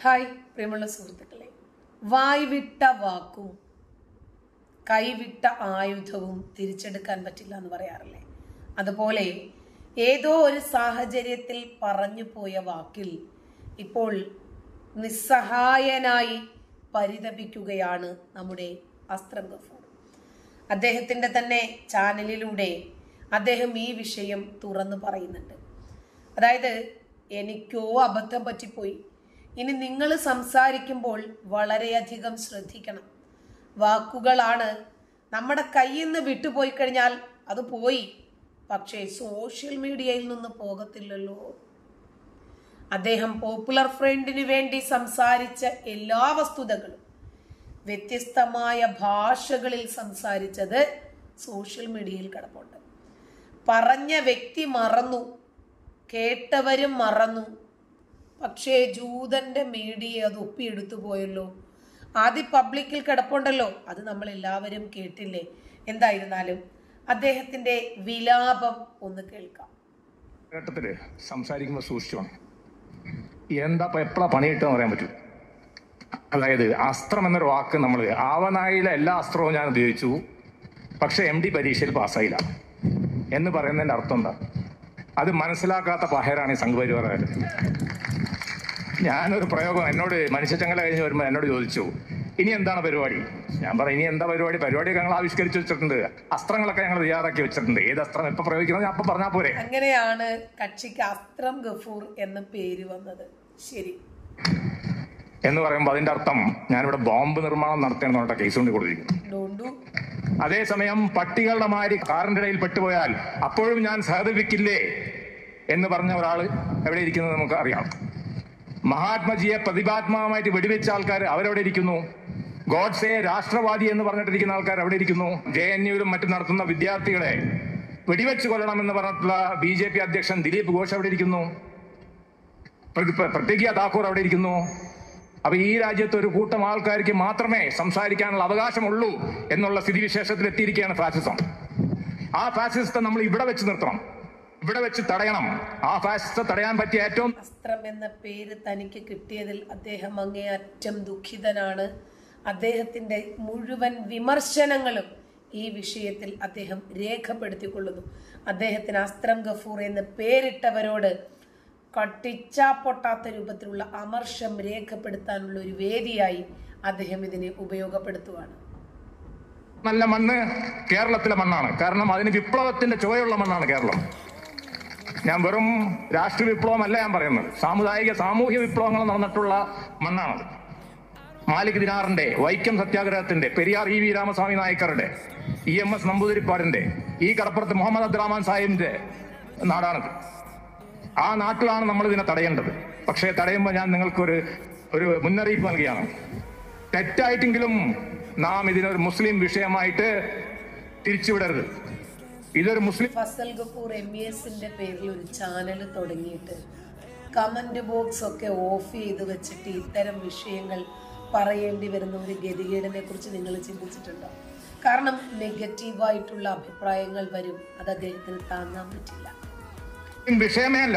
Hi പ്രിയമുള്ള സുഹൃത്തുക്കളെ വായ്വിട്ട വാക്കും കൈവിട്ട ആയുധവും തിരിച്ചെടുക്കാൻ പറ്റില്ല എന്ന് പറയാറില്ലേ അതുപോലെ ഏതോ ഒരു സാഹചര്യത്തിൽ പറഞ്ഞു പോയ വാക്കിൽ ഇപ്പോൾ നിസ്സഹായനായി പരിതപിക്കുകയാണ് നമ്മുടെ അസ്ത്രം ഗഫൂർ അദ്ദേഹത്തിന്റെ തന്നെ ചാനലിലൂടെ അദ്ദേഹം ഈ വിഷയം തുറന്നു പറയുന്നുണ്ട് അതായത് എനിക്കോ അബദ്ധം പറ്റിപ്പോയി ഇനി നിങ്ങൾ സംസാരിക്കുമ്പോൾ വളരെയധികം ശ്രദ്ധിക്കണം വാക്കുകളാണ് നമ്മുടെ കയ്യിൽ നിന്ന് വിട്ടുപോയി കഴിഞ്ഞാൽ അത് പോയി പക്ഷേ സോഷ്യൽ മീഡിയയിൽ നിന്ന് പോകത്തില്ലല്ലോ അദ്ദേഹം പോപ്പുലർ ഫ്രണ്ടിന് വേണ്ടി സംസാരിച്ച എല്ലാ വസ്തുതകളും വ്യത്യസ്തമായ ഭാഷകളിൽ സംസാരിച്ചത് സോഷ്യൽ മീഡിയയിൽ കിടപ്പുണ്ട് പറഞ്ഞ വ്യക്തി മറന്നു കേട്ടവരും മറന്നു പക്ഷേ ജൂതന്റെ മീഡിയ അത് ഒപ്പിയെടുത്തു പോയല്ലോ ആദ്യ പബ്ലിക്കിൽ കിടപ്പുണ്ടല്ലോ അത് നമ്മൾ എല്ലാവരും കേട്ടില്ലേ എന്തായിരുന്നാലും അദ്ദേഹത്തിന്റെ വിലാപം ഒന്ന് കേൾക്കാം ഘട്ടത്തില് സംസാരിക്കുമ്പോൾ സൂക്ഷിച്ചോണം എന്താ ഇപ്പൊ എപ്പോഴാ പണിയിട്ടെന്ന് പറയാൻ പറ്റൂ അതായത് അസ്ത്രം എന്നൊരു വാക്ക് നമ്മൾ ആവനായിലെ എല്ലാ അസ്ത്രവും ഞാൻ ഉപയോഗിച്ചു പക്ഷെ എം ഡി പരീക്ഷയിൽ പാസ്സായില്ല എന്ന് പറയുന്നതിന്റെ അർത്ഥം എന്താ അത് മനസ്സിലാക്കാത്ത പഹരാണ് ഈ സംഘപരിവാറുകാർ ഞാനൊരു പ്രയോഗം എന്നോട് മനുഷ്യച്ചങ്ങല കഴിഞ്ഞ് വരുമ്പോൾ എന്നോട് ചോദിച്ചു ഇനി എന്താണ് പരിപാടി ഞാൻ പറഞ്ഞു ഇനി എന്താ പരിപാടി പരിപാടിയൊക്കെ ഞങ്ങൾ ആവിഷ്കരിച്ച് വെച്ചിട്ടുണ്ട് അസ്ത്രങ്ങളൊക്കെ ഞങ്ങൾ തയ്യാറാക്കി വെച്ചിട്ടുണ്ട് ഏത് അസ്ത്രം എപ്പോൾ പ്രയോഗിക്കുന്നത് ഞാൻ അപ്പം പറഞ്ഞാൽ പോരെ അങ്ങനെയാണ് കക്ഷിക്ക് അസ്ത്രം ഗഫൂർ എന്ന പേര് വന്നത് ശരി എന്ന് പറയുമ്പോൾ അതിന്റെ അർത്ഥം ഞാനിവിടെ ബോംബ് നിർമ്മാണം നടത്തിയെന്ന് പറഞ്ഞിട്ട് കേസ് കൊണ്ട് കൊടുത്തിരിക്കുന്നു ഡോണ്ടു അതേസമയം പട്ടികളുടെ മാതിരി കാറിന്റെ ഇടയിൽ പെട്ടുപോയാൽ അപ്പോഴും ഞാൻ സഹതപിക്കില്ലേ എന്ന് പറഞ്ഞ ഒരാള് എവിടെ ഇരിക്കുന്നത് നമുക്ക് അറിയാം മഹാത്മജിയെ പ്രതിഭാത്മാവുമായിട്ട് വെടിവെച്ച ആൾക്കാർ അവരെവിടെ ഇരിക്കുന്നു ഗോഡ്സെ രാഷ്ട്രവാദി എന്ന് പറഞ്ഞിട്ടിരിക്കുന്ന ആൾക്കാർ അവിടെ ഇരിക്കുന്നു ജെ എൻ യുവിലും മറ്റും നടത്തുന്ന വിദ്യാർത്ഥികളെ വെടിവെച്ച് കൊല്ലണമെന്ന് പറഞ്ഞിട്ടുള്ള ബി ജെ പി അധ്യക്ഷൻ ദിലീപ് ഘോഷ് അവിടെ ഇരിക്കുന്നു പ്ര- പ്രത്യേകിയ താക്കൂർ അവിടെ ഇരിക്കുന്നു അപ്പൊ ഈ രാജ്യത്ത് ഒരു കൂട്ടം ആൾക്കാർക്ക് മാത്രമേ സംസാരിക്കാനുള്ള അവകാശമുള്ളൂ എന്നുള്ള സ്ഥിതിവിശേഷത്തിൽ എത്തിയിരിക്കുകയാണ് ഫാസിസം ആ ഫാസിസത്തെ നമ്മൾ ഇവിടെ വെച്ച് നിർത്തണം ഇവിടെ വെച്ച് തടയണം ആ ഫാസിസത്തെ തടയാൻ പറ്റിയ ഏറ്റവും അസ്ത്രം എന്ന പേര് തനിക്ക് കിട്ടിയതിൽ അദ്ദേഹം അങ്ങേയറ്റം ദുഃഖിതനാണ് അദ്ദേഹത്തിന്റെ മുഴുവൻ വിമർശനങ്ങളും ഈ വിഷയത്തിൽ അദ്ദേഹം രേഖപ്പെടുത്തിക്കൊള്ളുന്നു അദ്ദേഹത്തിന് അസ്ത്രം ഗഫൂർ എന്ന് പേരിട്ടവരോട് കട്ടിച്ചാ പൊട്ടാത്ത രൂപത്തിലുള്ള അമർഷം രേഖപ്പെടുത്താനുള്ള ഒരു വേദിയായി അദ്ദേഹം ഇതിനെ ഉപയോഗപ്പെടുത്തുവാണ് നല്ല മണ്ണ് കേരളത്തിലെ മണ്ണാണ് കാരണം അതിന് വിപ്ലവത്തിന്റെ ചുവയുള്ള മണ്ണാണ് കേരളം ഞാൻ വെറും രാഷ്ട്രീയ വിപ്ലവമല്ല ഞാൻ പറയുന്നത് സാമുദായിക സാമൂഹ്യ വിപ്ലവങ്ങൾ നടന്നിട്ടുള്ള മണ്ണാണത് മാലിക് ദിനാറിന്റെ വൈക്കം സത്യാഗ്രഹത്തിന്റെ പെരിയാർ ഇ വി രാമസ്വാമി നായ്ക്കറുടെ ഇ എം എസ് നമ്പൂതിരിപ്പാടിന്റെ ഈ കടപ്പുറത്ത് മുഹമ്മദ് അബ്ദുറഹ്മാൻ സാഹിബിന്റെ നാടാണത് ആ നാട്ടിലാണ് നമ്മൾ ഇതിനെ തടയേണ്ടത് പക്ഷേ തടയുമ്പോൾ ഞാൻ നിങ്ങൾക്കൊരു ഒരു മുന്നറിയിപ്പ് നൽകിയാണ് തെറ്റായിട്ടെങ്കിലും നാം ഇതിനൊരു മുസ്ലിം വിഷയമായിട്ട് തിരിച്ചുവിടരുത് ഇതൊരു Muslim Fazal Gafoor M E എസിന്റെ പേരിൽ ഒരു ചാനൽ തുടങ്ങിയിട്ട് കമന്റ് ബോക്സ് ഒക്കെ ഓഫ് ചെയ്ത് വെച്ചിട്ട് ഇത്തരം വിഷയങ്ങൾ പറയേണ്ടി വരുന്ന ഒരു ഗതികേടിനെ കുറിച്ച് നിങ്ങൾ ചിന്തിച്ചിട്ടുണ്ടോ കാരണം നെഗറ്റീവായിട്ടുള്ള അഭിപ്രായങ്ങൾ വരും അത് അദ്ദേഹത്തിന് താങ്ങാൻ പറ്റില്ല വിഷയമേ അല്ല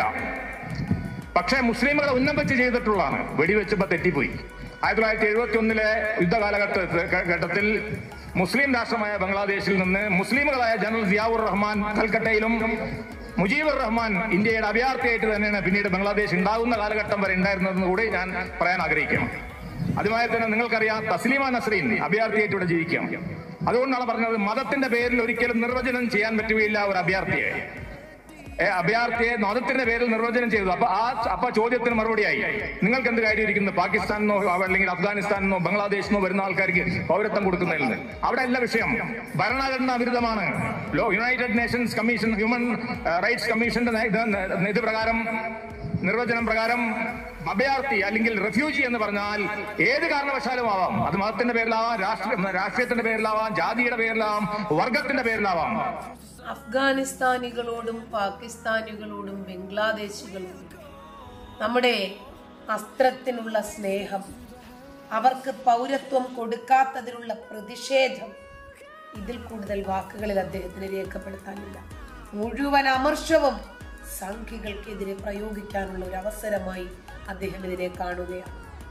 പക്ഷേ മുസ്ലിമുകളെ ഉന്നം വെച്ച് ചെയ്തിട്ടുള്ളതാണ് വെടിവെച്ചപ്പോ തെറ്റിപ്പോയി ആയിരത്തി തൊള്ളായിരത്തി എഴുപത്തി ഒന്നിലെ യുദ്ധകാലഘട്ട ഘട്ടത്തിൽ മുസ്ലിം രാഷ്ട്രമായ ബംഗ്ലാദേശിൽ നിന്ന് മുസ്ലിമുകളായ ജനറൽ സിയാവുർ റഹ്മാൻ കൽക്കട്ടയിലും മുജീബുർ റഹ്മാൻ ഇന്ത്യയുടെ അഭയാർത്ഥിയായിട്ട് തന്നെയാണ് പിന്നീട് ബംഗ്ലാദേശ് ഉണ്ടാകുന്ന കാലഘട്ടം വരെ ഉണ്ടായിരുന്നതെന്ന് കൂടി ഞാൻ പറയാൻ ആഗ്രഹിക്കണം അതുമായി തന്നെ നിങ്ങൾക്കറിയാം തസ്ലീമ നസ്രീൻ അഭയാർത്ഥിയായിട്ട് ഇവിടെ ജീവിക്കാം അതുകൊണ്ടാണ് പറഞ്ഞത് മതത്തിന്റെ പേരിൽ ഒരിക്കലും നിർവചനം ചെയ്യാൻ പറ്റുകയില്ല ഒരു അഭയാർത്ഥിയെ ഏ, അഭയാർത്ഥിയെ മതത്തിന്റെ പേരിൽ നിർവചനം ചെയ്തു അപ്പൊ ആ അപ്പൊ ചോദ്യത്തിന് മറുപടിയായി നിങ്ങൾക്ക് എന്ത് കാര്യം ഇരിക്കുന്നു പാകിസ്ഥാനിന്നോ അല്ലെങ്കിൽ അഫ്ഗാനിസ്ഥാനിന്നോ ബംഗ്ലാദേശിന്നോ വരുന്ന ആൾക്കാർക്ക് പൗരത്വം കൊടുക്കുന്നതിൽ നിന്ന് അവിടെ അല്ല വിഷയം ഭരണഘടനാ വിരുദ്ധമാണ് law United Nations commission human rights കമ്മീഷന്റെ നയ- ഇത് ഇത് പ്രകാരം നിർവചനം പ്രകാരം അഭയാർത്ഥി അല്ലെങ്കിൽ റെഫ്യൂജി എന്ന് പറഞ്ഞാൽ ഏത് കാരണവശാലും ആവാം അത് മതത്തിന്റെ പേരിലാവാം രാഷ്ട്രീയ രാഷ്ട്രീയത്തിന്റെ പേരിലാവാം ജാതിയുടെ പേരിലാവാം വർഗത്തിന്റെ പേരിലാവാം അഫ്ഗാനിസ്ഥാനികളോടും പാകിസ്ഥാനികളോടും ബംഗ്ലാദേശികളോടും നമ്മുടെ അസ്ത്രത്തിനുള്ള സ്നേഹം അവർക്ക് പൗരത്വം കൊടുക്കാത്തതിനുള്ള പ്രതിഷേധം ഇതിൽ കൂടുതൽ വാക്കുകളിൽ അദ്ദേഹത്തിന് രേഖപ്പെടുത്താനില്ല മുഴുവൻ അമർഷവും സംഖ്യകൾക്കെതിരെ പ്രയോഗിക്കാനുള്ള ഒരു അവസരമായി അദ്ദേഹം ഇതിനെ കാണുകയാണ്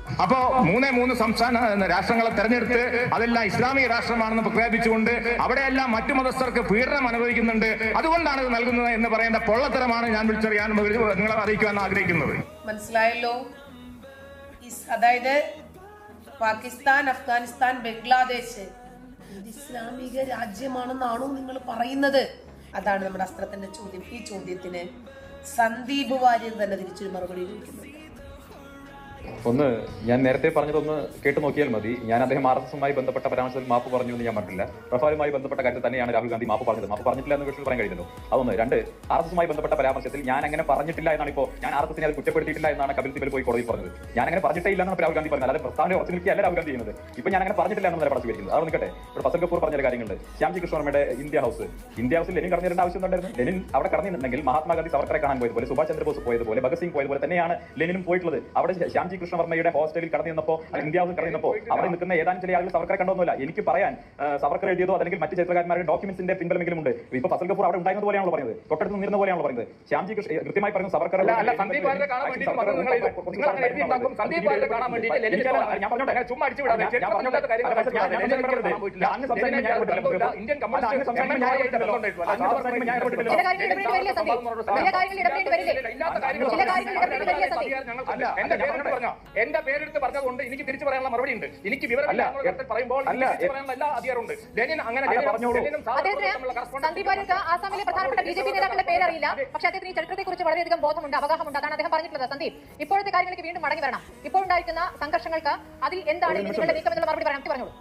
അപ്പോ മൂന്നേ മൂന്ന് സംസ്ഥാന രാഷ്ട്രങ്ങളെ തെരഞ്ഞെടുത്ത് അതെല്ലാം ഇസ്ലാമിക രാഷ്ട്രമാണെന്ന് പ്രഖ്യാപിച്ചുകൊണ്ട് അവിടെയെല്ലാം മറ്റു മതസ്ഥർക്ക് പീഡനം അനുഭവിക്കുന്നുണ്ട് അതുകൊണ്ടാണ് ഇത് നൽകുന്നത് എന്ന് പറയേണ്ട പൊള്ളത്തരമാണ് ഞാൻ വിളിച്ചറിയാൻ നിങ്ങളെ അറിയിക്കുവാൻ ആഗ്രഹിക്കുന്നത് മനസ്സിലായല്ലോ ഇസ്- അതായത് പാകിസ്ഥാൻ അഫ്ഗാനിസ്ഥാൻ ബംഗ്ലാദേശ് ഇത് ഇസ്ലാമിക രാജ്യമാണെന്നാണോ നിങ്ങൾ പറയുന്നത് അതാണ് നമ്മുടെ അസ്ത്രത്തിന്റെ ചോദ്യം ഈ ചോദ്യത്തിന് സന്ദീപ് വാര്യർ തന്നെ തിരിച്ചൊരു മറുപടി ചോദിക്കുന്നുണ്ട് ഒന്ന് ഞാൻ നേരത്തെ പറഞ്ഞതൊന്ന് കേട്ട് നോക്കിയാൽ മതി ഞാൻ അദ്ദേഹം ആർ എസ് എസുമായി ബന്ധപ്പെട്ട പരാമർശത്തിൽ മാപ്പ് പറഞ്ഞു എന്ന് ഞാൻ പറഞ്ഞില്ല റഫാലുമായി ബന്ധപ്പെട്ട കാര്യത്തിൽ തന്നെയാണ് രാഹുൽ ഗാന്ധി മാപ്പ് പറഞ്ഞത് മാപ്പ് പറഞ്ഞിട്ടില്ല എന്ന് വിഷയത്തിൽ പറയാൻ കഴിയില്ലല്ലോ അതൊന്ന് രണ്ട് ആർ എസ് എസുമായി ബന്ധപ്പെട്ട പരാമർശത്തിൽ ഞാൻ അങ്ങനെ പറഞ്ഞിട്ടില്ല എന്നാണ് ഇപ്പോൾ ഞാൻ ആർ എസ് എസിനെ അത് കുറ്റപ്പെടുത്തിയിട്ടില്ല എന്നാണ് കപിൽ സിബൽ പോയി കോടതി പറഞ്ഞത് ഞാൻ അങ്ങനെ പറഞ്ഞിട്ടേ ഇല്ല എന്നാണ് രാഹുൽ ഗാന്ധി പറഞ്ഞത് അല്ലാതെ പ്രസ്താവന ഉറച്ചു നിൽക്കുകയല്ല രാഹുൽ ഗാന്ധി ചെയ്യുന്നത് ഇപ്പൊ ഞാൻ അങ്ങനെ പറഞ്ഞിട്ടില്ല എന്ന് നിലപാട് സ്വീകരിക്കുന്നത് അവിടെ നിൽക്കട്ടെ ഇവിടെ ഫസൽ കപൂർ പറഞ്ഞ കാര്യങ്ങളുണ്ട് ശ്യാംജി കൃഷ്ണവർമ്മയുടെ ഇന്ത്യ ഹൗസ് ഇന്ത്യ ഹൗസിൽ ലെനിൻ കടന്നു തരേണ്ട ആവശ്യം ഉണ്ടായിരുന്നു ലെനിൻ അവിടെ കടന്നിട്ടുണ്ടെങ്കിൽ മഹാത്മാഗാന്ധി സവർക്കറെ കാണാൻ പോയതുപോലെ സുഭാഷ് ചന്ദ്രബോസ് പോയതുപോലെ ഭഗത് സിംഗ് പോയതുപോലെ തന്നെയാണ് ലെനിനും പോയിട്ടുള്ളത് അവിടെ ശ്യാംജി കൃഷ്ണവർമ്മയുടെ ഹോസ്റ്റലിൽ കടന്നു നിന്നപ്പോ അല്ലെങ്കിൽ ഇന്ത്യ ഹൗസിൽ കടന്നു നിന്നപ്പോ അവിടെ നിൽക്കുന്ന ഏതാനും ചില ആളുകൾ സവർക്കറെ കണ്ടൊന്നുമില്ല എനിക്ക് പറയാൻ ആ, സവർക്കർ എഴുതിയതോ അല്ലെങ്കിൽ മറ്റ് ചരിത്രകാരന്മാരുടെ ഡോക്യുമെന്റ്സിന്റെ പിൻബലമെങ്കിലും ഉണ്ട് ഇപ്പൊ ഫസൽ കപൂർ അവിടെ ഉണ്ടായിരുന്നത് പോലെയാണല്ലോ പറഞ്ഞത് തൊട്ടടുത്ത് നിന്നിരുന്ന പോലെയാണല്ലോ പറയുന്നത് ശ്യാംജി കൃഷ്ണ കൃത്യമായി പറയുന്നു സവർക്കർ അല്ല, അല്ല, സന്ദീപ് വാര്യരെ കാണാൻ വേണ്ടിയിട്ട് വന്നത് നിങ്ങൾ ഇത് നിങ്ങൾ അങ്ങനെ എഴുതിയിട്ടുണ്ടാക്കും. സന്ദീപ് വാര്യരെ കാണാൻ വേണ്ടിയിട്ട് ലെനിനെ കാണാൻ- ഞാൻ പറഞ്ഞോട്ടെ ചുമ്മാ അടിച്ചു വിടാതെ. ഞാൻ ചരിത്രത്തിൽ പറഞ്ഞോട്ടെ. ഇല്ലാത്ത കാര്യങ്ങൾ അല്ല, പക്ഷേ ഞാൻ- ഞാൻ ലെനിനെ സംസാരിക്കുന്നത് കാണാൻ പോയിട്ടില്ല. അങ്ങ് സംസാരിക്കുമ്പോൾ ഞാൻ ലെനിനെ ഇടപെട്ടില്ല. ഇന്ത്യൻ കമ്മ്യൂണിസ്റ്റ് അങ്ങ് സംസാരിക്കുമ്പോൾ ഞാൻ ഇടപെട്ടില്ല. അങ്ങ് സംസാരിക്കുമ്പോൾ ഞാൻ ഇടപെട്ടില്ല. ചില കാര്യങ്ങൾ ഇടപെടേണ്ടി വരില്ലേ സന്ദീപ് ചില കാര്യങ്ങൾ ഇടപെടേണ്ടി വരില്ലേ ഇല്ലാത്ത കാര്യങ്ങൾ ചില കാര്യങ്ങൾ ഇടപെടേണ്ടി വരില്ലേ സന്ദീപ് അല്ല എന്റെ പേരെടുത്ത് പറഞ്ഞോ എന്റെ പേരെടുത്ത് പറഞ്ഞതുകൊണ്ട് എനിക്ക് തിരിച്ചു പറയാനുള്ള മറുപടി ഉണ്ട് എനിക്ക് വിവരമില്ല അല്ല, എന്നുള്ള തരത്തിൽ പറയുമ്പോൾ എനിക്ക് അല്ല, തിരിച്ചു പറയാനുള്ള എല്ലാ അധികാരമുണ്ട് ലെനിൻ അങ്ങനെ അല്ല, ലെനിനും- പറഞ്ഞോളൂ. ലെനിനും സാവർക്കറും അദ്ദേഹത്തിന് തമ്മിലുള്ള correspondence സന്ദീപ് വാര്യർക്ക് ആസാമിലെ പ്രധാനപ്പെട്ട ബി ജെ പി നേതാക്കളുടെ പേരറിയില്ല പക്ഷേ അദ്ദേഹത്തിന് ഈ ചരിത്രത്തെ കുറിച്ച് വളരെയധികം ബോധമുണ്ട് അവഗാഹമുണ്ട് അതാണ് അദ്ദേഹം പറഞ്ഞിട്ടുള്ളത് സന്ദീപ് ഇപ്പോഴത്തെ കാര്യങ്ങളിലേക്ക് വീണ്ടും മടങ്ങി വരണം ഇപ്പോൾ ഉണ്ടായിരിക്കുന്ന സംഘർഷങ്ങൾക്ക് അതിൽ എന്താണ് ഇനി നിങ്ങളുടെ നീക്കം എന്നുള്ള മറുപടി പറയാം നമുക്ക് പറഞ്ഞോളൂ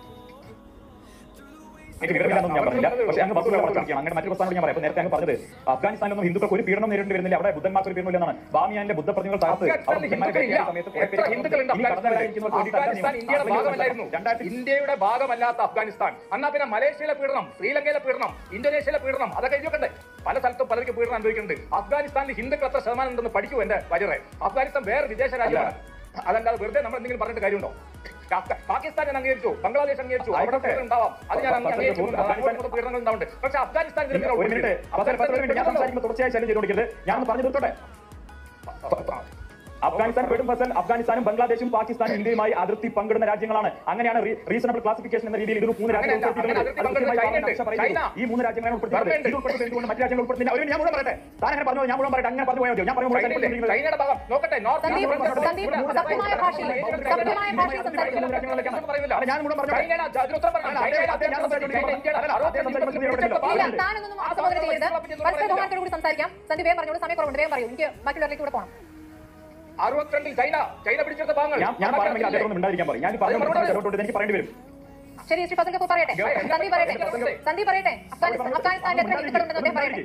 എനിക്ക് വിവരമില്ലെന്നൊന്നും ഞാൻ പറഞ്ഞില്ല പക്ഷേ അങ്ങ് വസ്തുത വളച്ചൊടിക്കുകയാണ് അങ്ങനെ മറ്റൊരു പ്രസ്ഥാനം ഞാൻ പറയാം അപ്പോൾ നേരത്തെ അങ്ങ് പറഞ്ഞത് അഫ്ഗാനിസ്ഥാനിലൊന്നും ഹിന്ദുക്കൾക്ക് ഒരു പീഡനം നേരിടേണ്ടി വരുന്നില്ല അവിടെ ബുദ്ധന്മാർക്ക് ഒരു പീഡനം എന്നാണ് ബാമിയാന്റെ ബുദ്ധപ്രതിമകൾ തകർത്ത് അവിടെ അഫ്ഗാനിസ്ഥാനിൽ ബുദ്ധന്മാരെ ഹിന്ദുക്കളില്ല. വേട്ടയാടിയ സമയത്ത് എത്ര ഹിന്ദുക്കളുണ്ട് ഇനി കടന്നു വരാനിരിക്കുന്നവർക്ക് വേണ്ടിയിട്ടല്ല അഫ്ഗാനിസ്ഥാൻ നിയമം. ഇന്ത്യയുടെ ആ, ഭാഗമല്ലായിരുന്നു രണ്ടായിരത്തി ഇന്ത്യയുടെ ഭാഗമല്ലാത്ത അഫ്ഗാനിസ്ഥാൻ എന്നാ പിന്നെ മലേഷ്യയിലെ പീഡനം ശ്രീലങ്കയിലെ പീഡനം ഇന്തോനേഷ്യയിലെ പീഡനം അതൊക്കെ എഴുതിയൊക്കെ പല സ്ഥലത്തും പലർക്ക് പീഡനം അനുഭവിക്കുന്നുണ്ട് അഫ്ഗാനിസ്ഥാനിൽ ഹിന്ദുക്കൾ എത്ര ശതമാനം ഉണ്ടെന്ന് പഠിക്കൂ എന്റെ വര്യറെ അഫ്ഗാനിസ്ഥാൻ വേറെ വിദേശ രാജ്യമാണ് അതല്ലാതെ വെറുതെ നമ്മൾ എന്തെങ്കിലും പറഞ്ഞിട്ട് കാര്യമുണ്ടോ പാ- പാകിസ്ഥാൻ ഞാൻ അംഗീകരിച്ചു ബംഗ്ലാദേശ് അംഗീകരിച്ചു അവിടെ ആയിക്കോട്ടെ. പീഡനം ഉണ്ടാവാം അത് ഞാൻ അപ്പോൾ അംഗീകരിച്ചു അഫ്ഗാനിസ്ഥാൻ- അങ്ങോട്ടും പീഡനങ്ങൾ ഉണ്ടാവുന്നുണ്ട് പക്ഷെ അഫ്ഗാനിസ്ഥാൻ ഇതിൽ പിന്നെ ഒരു മിനിറ്റ് അവസാനം പത്ത് മിനിറ്റ് ഞാൻ സംസാരിക്കുമ്പോൾ തുടർച്ചയായി ശല്യം ചെയ്തുകൊണ്ടിരിക്കരുത് ഞാൻ ഒന്ന് പറഞ്ഞു തീർത്തോട്ടെ അഫ്ഗാനിസ്ഥാൻ പെടും ഫസൽ അഫ്ഗാനിസ്ഥാനും ബംഗ്ലാദേശും പാകിസ്ഥാനും ഇന്ത്യയുമായി അതിർത്തി പങ്കിടുന്ന രാജ്യങ്ങളാണ് അങ്ങനെയാണ് റീസണബിൾ ക്ലാസിഫിക്കേഷൻ എന്ന രീതിയിൽ ഇത് മൂന്ന് രാജ്യങ്ങൾ അങ്ങനെയല്ല. അങ്ങനെ അതിർത്തി ഉൾപ്പെടുത്തിയിട്ടുള്ളത്. പങ്കിടുന്നത് അത് കൃത്യമായി ചൈന, പറയുന്നു. ഈ മൂന്ന് രാജ്യങ്ങളാണ് ഉൾപ്പെടുത്തിയത് ഗവൺമെന്റ്. ഇത് ഉൾപ്പെടുത്തിയത് എന്തുകൊണ്ട് മറ്റു രാജ്യങ്ങൾ ഉൾപ്പെടുത്തില്ല ഒരു ഞാൻ മുഴുവൻ പറയട്ടെ താൻ അങ്ങനെ പറഞ്ഞു ഞാൻ മുഴുവൻ പറയട്ടെ അങ്ങനെ പറഞ്ഞു പോയാൽ മതിയോ? ഞാൻ പറയുമ്പോൾ ചൈനയിലെ- ചൈനയിലെ- ചൈനയുടെ ഭാഗം നോക്കട്ടെ നോർത്ത് സന്ദീപ്, ആഫ്രിക്ക- സന്ദീപ്, സഭ്യമായ ഭാഷയിൽ, സഭ്യമായ ഭാഷയിൽ സംസാരിക്കുന്നു. പറയുന്നില്ല. അല്ല, ഞാൻ മുഴുവൻ പറഞ്ഞോട്ടെ. ചൈനയുടെ അതിനുത്തരം പറഞ്ഞോ. അല്ല, ചൈനയുടെ അദ്ദേഹം- അദ്ദേഹം അതിനുത്തരം സംസാരിച്ചു. ഇന്ത്യയുടെ അല്ല, അദ്ദേഹം സംസാരിച്ചു. അറുപത്തി ഇല്ല താനൊന്നും അഭിസംബോധന ചെയ്യരുത് പരസ്പര ബഹുമാനത്തോടു കൂടി സംസാരിക്കാം സന്ദീപ് വേഗം പറഞ്ഞോളൂ സമയക്കുറവുണ്ട് വേഗം പറയൂ എനിക്ക് മറ്റുള്ളവരിലേക്ക് കൂടെ പോകണം അറുപത്തിരണ്ടിൽ ചൈന ചൈന പിടിച്ചെടുത്ത ഭാഗങ്ങൾ ഞാൻ ഞാൻ പറഞ്ഞെങ്കിൽ അദ്ദേഹം ഒന്നും മിണ്ടാതിരിക്കാൻ പറയും ഞാൻ പറഞ്ഞു ഇടപെട്ടോട്ട് എനിക്ക് പറയേണ്ടി വരും ശരി ശ്രീ ഫസൽ കപൂർ പറയട്ടെ സന്ദീപ് പറയട്ടെ സന്ദീപ് പറയട്ടെ അഫ്ഗാനിസ്ഥാൻ അഫ്ഗാനിസ്ഥാനിൽ എത്ര ഹിന്ദുക്കളുണ്ടെന്ന് അദ്ദേഹം പറയട്ടെ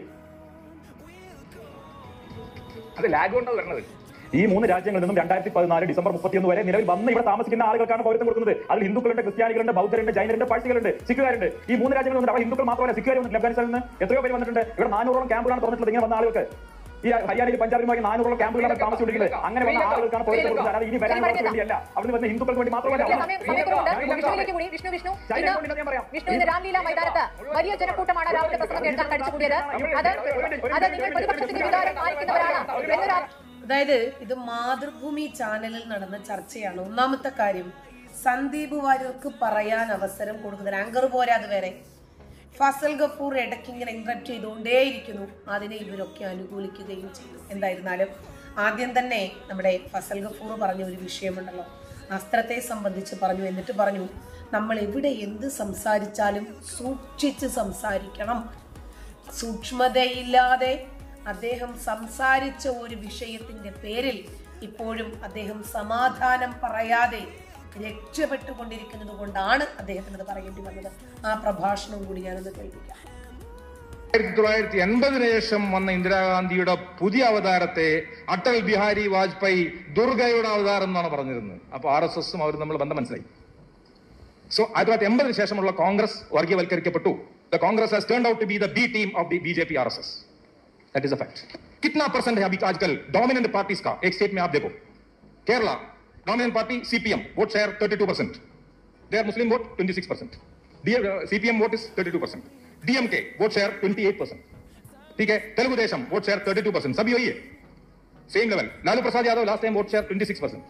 അത് ലാഗ് കൊണ്ടാണ് വരുന്നത് ഈ മൂന്ന് രാജ്യങ്ങളിൽ നിന്നും രണ്ടായിരത്തി പതിനാല് ഡിസംബർ മുപ്പത്തിയൊന്ന് വരെ നിലവിൽ വന്ന് ഇവിടെ താമസിക്കുന്ന ആളുകൾക്കാണ് പൗരത്വം കൊടുക്കുന്നത് അതിൽ ഹിന്ദുക്കളുണ്ട് ക്രിസ്ത്യാനികളുണ്ട് ബൗദ്ധരുണ്ട് ജൈനരുണ്ട് പാഴ്സികളുണ്ട് സിഖുകാരുണ്ട് ഈ മൂന്ന് രാജ്യങ്ങളിൽ നിന്ന് അവിടെ ഹിന്ദുക്കൾ മാത്രമല്ല സിഖുകാർ വന്നിട്ടുണ്ട് അഫ്ഗാനിസ്ഥാനിൽ നിന്ന് എത്രയോ പേര് വന്നിട്ടുണ്ട് ഇവിടെ നാനൂറോളം ക്യാമ്പുകളാണ് തുറന്നിട്ടുള്ളത് ഇങ്ങനെ വന്ന ആളുകൾക്ക് ഈ ഹരിയാനയിൽ പഞ്ചാബിലുമായി നാനൂറോളം ക്യാമ്പുകളാണ് താമസിച്ചുകൊണ്ടിരിക്കുന്നത് അങ്ങനെ വന്ന ആളുകൾക്കാണ് പൗരത്വം കൊടുക്കുന്നത് അല്ലാതെ ഇനി വരാനുള്ളവർക്ക് വേണ്ടിയല്ല അവിടെ വന്ന ഹിന്ദുക്കൾക്ക് വേണ്ടി മാത്രമല്ല ഇല്ല, സമയം സമയക്കുറവുണ്ട് വിഷ്ണുവിലേക്ക് കൂടി വിഷ്ണു വിഷ്ണു ചൈന ഇന്ന് കൊണ്ടില്ലെന്ന് ഞാൻ പറയാം. വിഷ്ണു ഇന്ന് രാംലീല മൈതാനത്ത് വലിയ ജനക്കൂട്ടമാണ് രാവിലെ പ്രസംഗം കേൾക്കാൻ കഴിച്ചുകൂടിയത് അത് അത് നിങ്ങൾ പ്രതിപക്ഷത്തിന്റെ വികാരം മാനിക്കുന്നവരാണ് എന്നൊരു അതായത് ഇത് മാതൃഭൂമി ചാനലിൽ നടന്ന ചർച്ചയാണ് ഒന്നാമത്തെ കാര്യം സന്ദീപ് വാര്യർക്ക് പറയാൻ അവസരം കൊടുക്കുന്നത് ആങ്കർ പോരാ അത് വേറെ ഫസൽ ഗഫൂർ ഇടയ്ക്ക് ഇങ്ങനെ ഇൻട്രപ്റ്റ് ചെയ്തുകൊണ്ടേയിരിക്കുന്നു അതിനെ ഇവരൊക്കെ അനുകൂലിക്കുകയും ചെയ്തു എന്തായിരുന്നാലും ആദ്യം തന്നെ നമ്മുടെ ഫസൽ ഗഫൂർ പറഞ്ഞ ഒരു വിഷയമുണ്ടല്ലോ അസ്ത്രത്തെ സംബന്ധിച്ച് പറഞ്ഞു എന്നിട്ട് പറഞ്ഞു നമ്മൾ എവിടെ എന്ത് സംസാരിച്ചാലും സൂക്ഷിച്ച് സംസാരിക്കണം സൂക്ഷ്മതയില്ലാതെ അദ്ദേഹം സംസാരിച്ച ഒരു വിഷയത്തിന്റെ പേരിൽ ഇപ്പോഴും അദ്ദേഹം സമാധാനം പറയാതെ രക്ഷപ്പെട്ടുകൊണ്ടിരിക്കുന്നത് കൊണ്ടാണ് അദ്ദേഹത്തിന് അത് പറയേണ്ടി വന്നത് ആ പ്രഭാഷണം കൂടി ഞാനൊന്ന് കേൾപ്പിക്കാം ആയിരത്തി തൊള്ളായിരത്തി എൺപതിന് ശേഷം വന്ന ഇന്ദിരാഗാന്ധിയുടെ പുതിയ അവതാരത്തെ അടൽ ബിഹാരി വാജ്പേയി ദുർഗയുടെ അവതാരം എന്നാണ് പറഞ്ഞിരുന്നത് അപ്പൊ ആർ എസ് എസും അവർ നമ്മൾ ബന്ധം മനസ്സിലായി സോ ആയിരത്തി തൊള്ളായിരത്തി എൺപതിന് ശേഷമുള്ള കോൺഗ്രസ് വർഗീയവൽക്കരിക്കപ്പെട്ടു the Congress has turn out to be the B team of the B J P R S S that is a fact कितना परसेंट है अभी आजकल डोमिनेंट पार्टीज का एक स्टेट में आप देखो Kerala dominant party CPM vote share 32 percent there Muslim vote 26 percent CPM vote is 32 percent DMK vote share 28 percent ठीक है Telugu Desam vote share 32 percent सभी वही है same level Lalu Prasad Yadav last time vote share 26 percent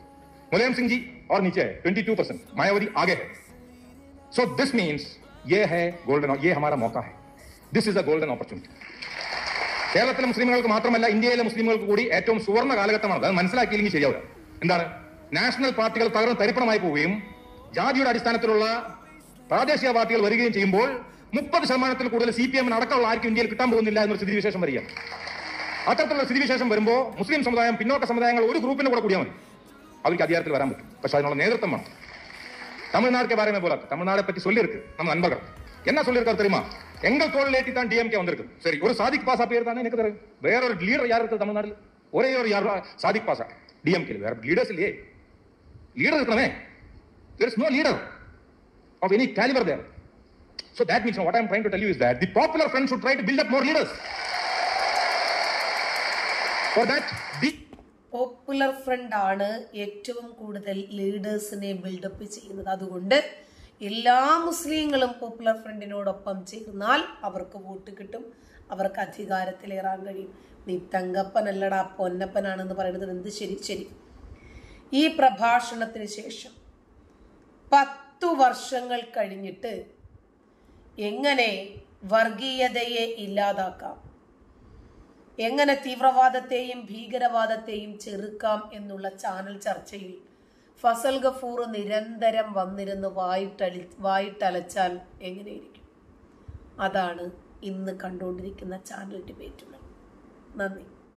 Mulayam Singh ji और नीचे है ट्वेंटी टू परसेंट मायावती आगे है सो दिस मीन्स ये है गोल्डन ये हमारा मौका है this is a golden opportunity കേരളത്തിലെ മുസ്ലിമുകൾക്ക് മാത്രമല്ല ഇന്ത്യയിലെ മുസ്ലിമുകൾക്ക് കൂടി ഏറ്റവും സുവർണ്ണ കാലഘട്ടമാണ് അത് മനസ്സിലാക്കിയില്ലെങ്കിൽ ശരിയാവില്ല എന്താണ് നാഷണൽ പാർട്ടികൾ തകർന്ന് തരിപ്പണമായി പോവുകയും ജാതിയുടെ അടിസ്ഥാനത്തിലുള്ള പ്രാദേശിക പാർട്ടികൾ വരികയും ചെയ്യുമ്പോൾ മുപ്പത് ശതമാനത്തിൽ കൂടുതൽ സി പി എമ്മിന് അടക്കമുള്ള ആർക്കും ഇന്ത്യയിൽ കിട്ടാൻ പോകുന്നില്ല എന്നൊരു സ്ഥിതിവിശേഷം വരികയാണ് അത്തരത്തിലുള്ള സ്ഥിതിവിശേഷം വരുമ്പോൾ മുസ്ലിം സമുദായം പിന്നോക്ക സമുദായങ്ങൾ ഒരു ഗ്രൂപ്പിന്റെ കൂടെ കൂടിയാൽ മതി അവർക്ക് അധികാരത്തിൽ വരാൻ പറ്റും പക്ഷെ അതിനുള്ള നേതൃത്വം വേണം தமிழ்நாடுக்கு பாருங்க போல தமிழ்நாடை பத்தி சொல்லியிருக்கு நம்ம நண்பர்கள் என்ன சொல்லியிருக்காரு தெரியுமா எங்கள் தோல் ஏற்றி தான் டிஎம்கே வந்திருக்கு சரி ஒரு சாதிக் பாசா பேர் தானே எனக்கு தெரியும் வேற ஒரு லீடர் யார் இருக்குது தமிழ்நாட்டில் ஒரே ஒரு யார் சாதிக் பாசா டிஎம்கே வேற லீடர்ஸ் இல்லையே லீடர் இருக்கணுமே there is no leader of any caliber there so that means what i am trying to tell you is that the popular front should try to build up more leaders for that the popular front ആണ് ഏറ്റവും കൂടുതൽ ലീഡേഴ്സിനെ build-up ചെയ്യുന്നത് അതുകൊണ്ട് എല്ലാ മുസ്ലിങ്ങളും popular ഫ്രണ്ടിനോടൊപ്പം ചേർന്നാൽ അവർക്ക് vote കിട്ടും അവർക്ക് അധികാരത്തിലേറാൻ കഴിയും നീ തങ്കപ്പനല്ലടാ പൊന്നപ്പനാണെന്ന് പറയുന്നത് എന്ത് ശരി ശരി ഈ പ്രഭാഷണത്തിന് ശേഷം പത്തു വർഷങ്ങൾ കഴിഞ്ഞിട്ട് എങ്ങനെ വർഗീയതയെ ഇല്ലാതാക്കാം എങ്ങനെ തീവ്രവാദത്തെയും ഭീകരവാദത്തെയും ചെറുക്കാം എന്നുള്ള ചാനൽ ചർച്ചയിൽ ഫസൽ ഗഫൂർ നിരന്തരം വന്നിരുന്ന് വായിട്ടളി വായിട്ടലച്ചാൽ എങ്ങനെയിരിക്കും അതാണ് ഇന്ന് കണ്ടുകൊണ്ടിരിക്കുന്ന ചാനൽ ഡിബേറ്റുകൾ നന്ദി